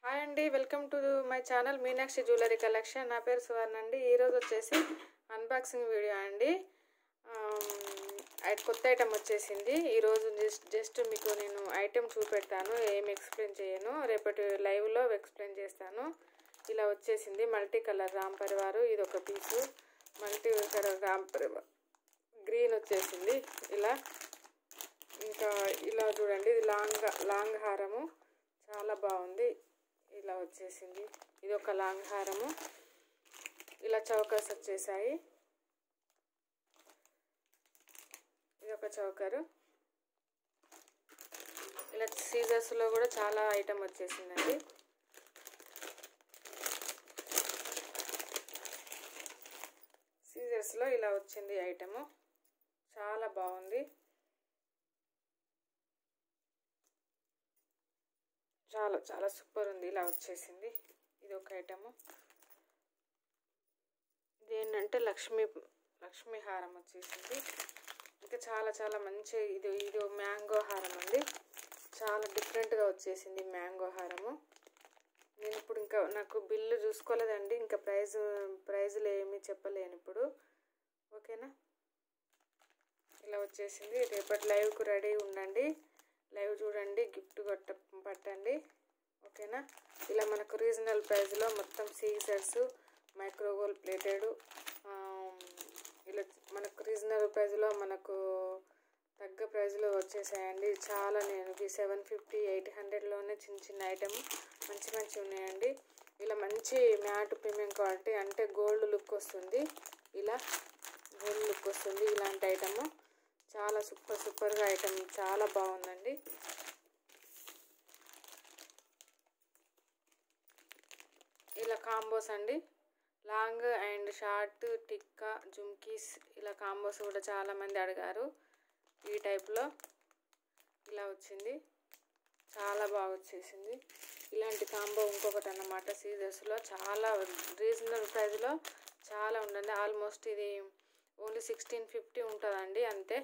hi అండి welcome to my channel Meenakshi jewellery collection నా పేరు సువర్ణ అండి ఈరోజు వచ్చేసి అన్బాక్సింగ్ వీడియో అండి ఆమ్, ఐ- కొత్త ఐటెం వచ్చేసింది ఈరోజు జస్ట్ జస్ట్ మీకు నేను ఐటెం చూపెడతాను ఏం ఎక్స్ప్లెయిన్ చేయను రేపటి లైవ్లో ఎక్స్ప్లెయిన్ చేస్తాను ఇలా వచ్చేసింది మల్టీ కలర్ రామ్ పరివారు ఇది ఒక piece multi colour Ram Parivar green వచ్చేసింది ఇలా ఇంకా ఇలా చూడండి ఇది లాంగ్ లాంగ్ హారము చాలా బాగుంది ఇలా వచ్చేసింది ఇది ఒక లాంగ్ హారము ఇలా చౌకర్స్ వచ్చేసాయి ఇది ఒక చౌకరు ఇలా సీజర్స్లో కూడా చాలా ఐటమ్ వచ్చేసిందండి సీజర్స్లో ఇలా వచ్చింది ఐటము చాలా బాగుంది చాలా చాలా సూపర్ ఉంది ఇలా వచ్చేసింది ఇది ఒక ఐటము ఇది ఏంటంటే లక్ష్మీ లక్ష్మీ హారం వచ్చేసింది ఇంకా చాలా చాలా మంచి ఇది ఇది మ్యాంగో హారం అండి చాలా డిఫరెంట్గా వచ్చేసింది మ్యాంగో హారము నేను ఇప్పుడు ఇంకా నాకు బిల్లు చూసుకోలేదండి ఇంకా ప్రైజ్ ప్రైజులు ఏమీ చెప్పలేను ఇప్పుడు ఓకేనా ఇలా వచ్చేసింది రేపటి లైవ్కు రెడీ ఉండండి లైవ్ చూడండి గిఫ్ట్ కొట్ట పట్టండి ఓకేనా ఇలా మనకు రీజనల్ ప్రైస్లో మొత్తం సీజర్స్ మైక్రోగోల్ ప్లేటెడ్ ఇలా మనకు రీజనల్ ప్రైస్లో మనకు తగ్గ ప్రైస్లో వచ్చేసాయండి చాలా నేను సెవెన్ ఫిఫ్టీ ఎయిట్ హండ్రెడ్లోనే చిన్న చిన్న ఐటమ్ మంచి మంచి ఉన్నాయండి ఇలా మంచి మ్యాట్ ప్రీమియం క్వాలిటీ అంటే గోల్డ్ లుక్ వస్తుంది ఇలా గోల్డ్ లుక్ వస్తుంది ఇలాంటి ఐటమ్ చాలా సూపర్ సూపర్గా ఐటమ్ చాలా బాగుందండి ఇలా కాంబోస్ అండి long and short tikka jhumkis ఇలా కాంబోస్ కూడా చాలామంది అడిగారు ఈ టైప్లో ఇలా వచ్చింది చాలా బాగా వచ్చేసింది ఇలాంటి కాంబో ఇంకొకటి అన్నమాట సీజర్స్లో చాలా రీజనబుల్ ప్రైస్లో చాలా ఉండండి ఆల్మోస్ట్ ఇది ఓన్లీ సిక్స్టీన్ ఫిఫ్టీ ఉంటుందండి అంతే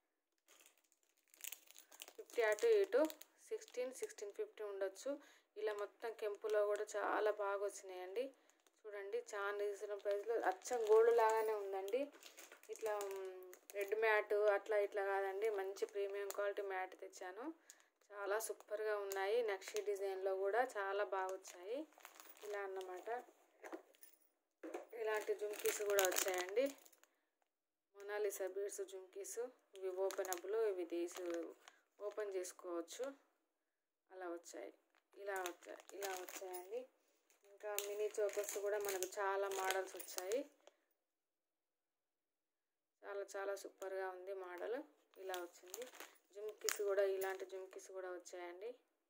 ఫిఫ్టీ అటు ఇటు సిక్స్టీన్ సిక్స్టీన్ ఫిఫ్టీ ఉండొచ్చు ఇలా మొత్తం కెంపులో కూడా చాలా బాగా వచ్చినాయండి చూడండి చాలా రీజనబుల్ ప్రైస్లో అచ్చం గోల్డ్ లాగానే ఉందండి ఇట్లా రెడ్ మ్యాట్ అట్లా ఇట్లా కాదండి మంచి ప్రీమియం క్వాలిటీ మ్యాట్ తెచ్చాను చాలా సూపర్గా ఉన్నాయి నక్షి డిజైన్లో కూడా చాలా బాగా వచ్చాయి ఇలా అన్నమాట ఇలాంటి జుమ్కీస్ కూడా వచ్చాయండి మొనాలిసా బీడ్స్ జుమ్కీస్ ఇవి ఓపెనబుల్ ఇవి తీసి ఓపెన్ చేసుకోవచ్చు అలా వచ్చాయి ఇలా వచ్చాయి ఇలా వచ్చాయండి ఇంకా మినీ చోకర్స్ కూడా మనకు చాలా మోడల్స్ వచ్చాయి చాలా చాలా సూపర్గా ఉంది మోడల్ ఇలా వచ్చింది జుమ్కీస్ కూడా ఇలాంటి జుమ్కీస్ కూడా వచ్చాయండి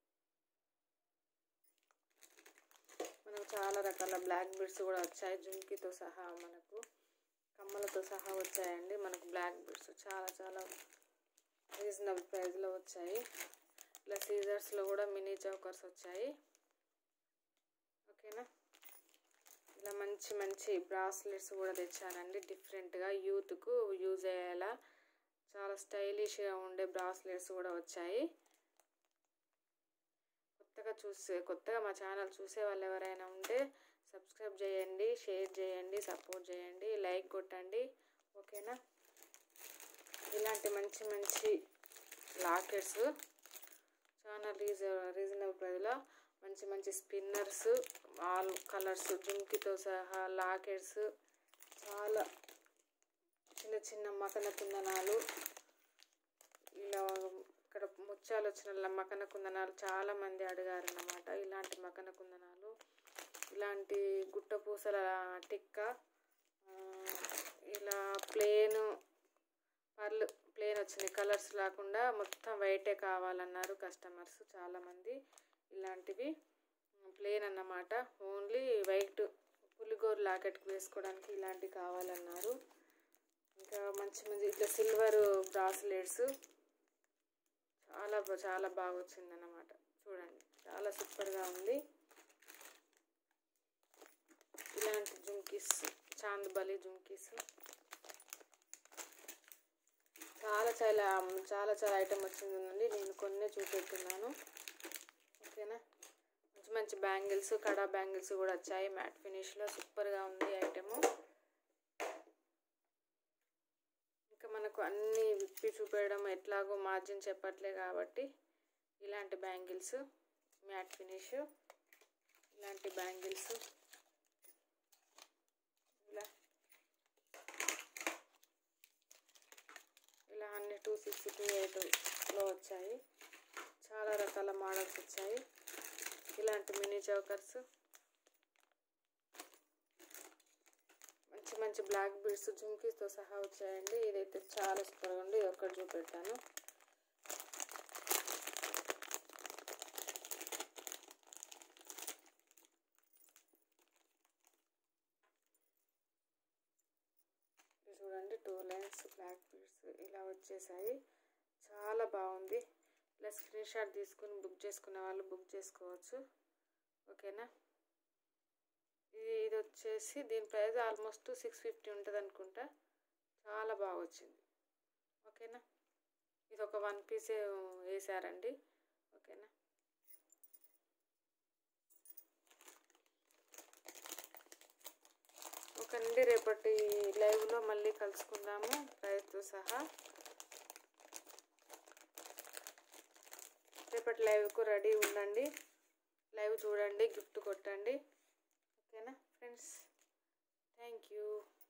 మనకు చాలా రకాల బ్లాక్ బీడ్స్ కూడా వచ్చాయి జుమ్కీతో సహా మనకు కమ్మలతో సహా వచ్చాయండి మనకు బ్లాక్ బీడ్స్ చాలా చాలా రీజనబుల్ ప్రైస్లో వచ్చాయి ఇలా సీజర్స్లో కూడా మినీ చౌకర్స్ వచ్చాయి ఓకేనా ఇలా మంచి మంచి బ్రాస్లెట్స్ కూడా తెచ్చానండి డిఫరెంట్గా యూత్కు యూజ్ అయ్యేలా చాలా స్టైలిష్గా ఉండే బ్రాస్లెట్స్ కూడా వచ్చాయి కొత్తగా చూసే కొత్తగా మా ఛానల్ చూసే వాళ్ళు ఎవరైనా ఉంటే సబ్స్క్రైబ్ చేయండి షేర్ చేయండి సపోర్ట్ చేయండి లైక్ కొట్టండి ఓకేనా ఇలాంటి మంచి మంచి లాకెట్స్ చాలా రీజ రీజనబుల్ ప్రైస్లో మంచి మంచి స్పిన్నర్స్ ఆల్ కలర్స్ జుమ్కితో సహా లాకెట్స్ చాలా చిన్న చిన్న మకన కుందనాలు ఇలా ఇక్కడ ముత్యాలు వచ్చిన మకన కుందనాలు చాలా మంది అడిగారు అన్నమాట ఇలాంటి మకన కుందనాలు ఇలాంటి గుట్ట పూసల టిక్క ఇలా ప్లేను పర్లు ప్లేన్ వచ్చినాయి కలర్స్ లేకుండా మొత్తం వైటే కావాలన్నారు కస్టమర్స్ చాలామంది ఇలాంటివి ప్లేన్ అన్నమాట ఓన్లీ వైట్ పులిగోరు లాకెట్కి వేసుకోవడానికి ఇలాంటివి కావాలన్నారు ఇంకా మంచి మంచి ఇట్లా సిల్వర్ బ్రాస్లెట్స్ చాలా చాలా బాగా వచ్చిందన్నమాట చూడండి చాలా సూపర్గా ఉంది ఇలాంటి జుమ్కీస్ చాందబలి జుమ్కీస్ చాలా చాలా చాలా చాలా ఐటమ్ వచ్చిందండి నేను కొన్నే చూపెడుతున్నాను ఓకేనా మంచి మంచి మంచి బ్యాంగిల్స్ కడా బ్యాంగిల్స్ కూడా వచ్చాయి మ్యాట్ ఫినిష్లో సూపర్గా ఉంది ఐటెము ఇంకా మనకు అన్నీ విప్పి చూపేయడం ఎట్లాగో మార్జిన్ చెప్పట్లే కాబట్టి ఇలాంటి బ్యాంగిల్స్ మ్యాట్ ఫినిష్ ఇలాంటి బ్యాంగిల్స్ ఇలా ఇలా అన్ని టూ సిక్స్ టూ ఎయిట్లో వచ్చాయి చాలా రకాల మోడల్స్ వచ్చాయి ఇలాంటి మినీ చౌకర్స్ మంచి మంచి బ్లాక్ బీడ్స్ జుమ్కీస్తో సహా వచ్చాయండి ఇదైతే చాలా సూపర్గా ఉంది ఇది ఒక్కటి చూపెడతాను ఇది చూడండి టూ లైన్స్ బ్లాక్ బీడ్స్ ఇలా వచ్చేసాయి చాలా బాగుంది ఇలా స్క్రీన్ షాట్ తీసుకుని బుక్ చేసుకునే వాళ్ళు బుక్ చేసుకోవచ్చు ఓకేనా ఇది ఇది వచ్చేసి దీని ప్రైస్ ఆల్మోస్ట్ సిక్స్ ఫిఫ్టీ ఉంటుంది అనుకుంటా చాలా బాగా వచ్చింది ఓకేనా ఇది ఒక వన్ పీస్ వేసారండి ఓకేనా ఓకేనండి రేపటి లైవ్లో మళ్ళీ కలుసుకుందాము ప్రైస్తో సహా రేపటి లైవ్కు రెడీ ఉండండి లైవ్ చూడండి గిఫ్ట్ కొట్టండి ఓకేనా ఫ్రెండ్స్ థ్యాంక్ యూ